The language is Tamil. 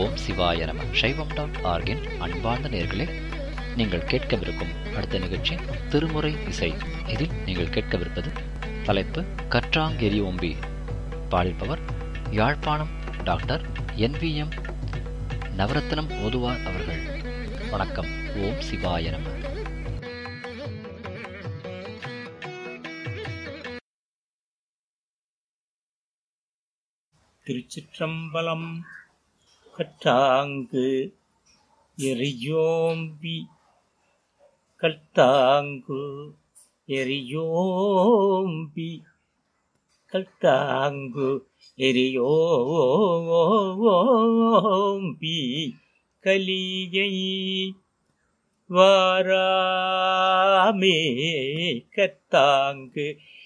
ஓம் சிவாய நம சைவம் டாட் ஆர்கின் அன்பார்ந்த நேர்களே நீங்கள் கேட்கவிருக்கும் அடுத்த நிகழ்ச்சி திருமுறை இசை இதில் நீங்கள் கேட்கவிருப்பது தலைப்பு கற்றாங்கெரி ஓம்பி பாடிப்பவர் யாழ்ப்பாணம் டாக்டர் என்விஎம் நவரத்னம் ஓதுவார் அவர்கள் வணக்கம் ஓம் சிவாய நம திருச்சிற்றம்பலம் கற்றாங்கு எரியோம்பி கற்றாங்கு எரியோம்பி கற்றாங்கு எரியோம்பி கலியை வாராமே கத்தாங்கு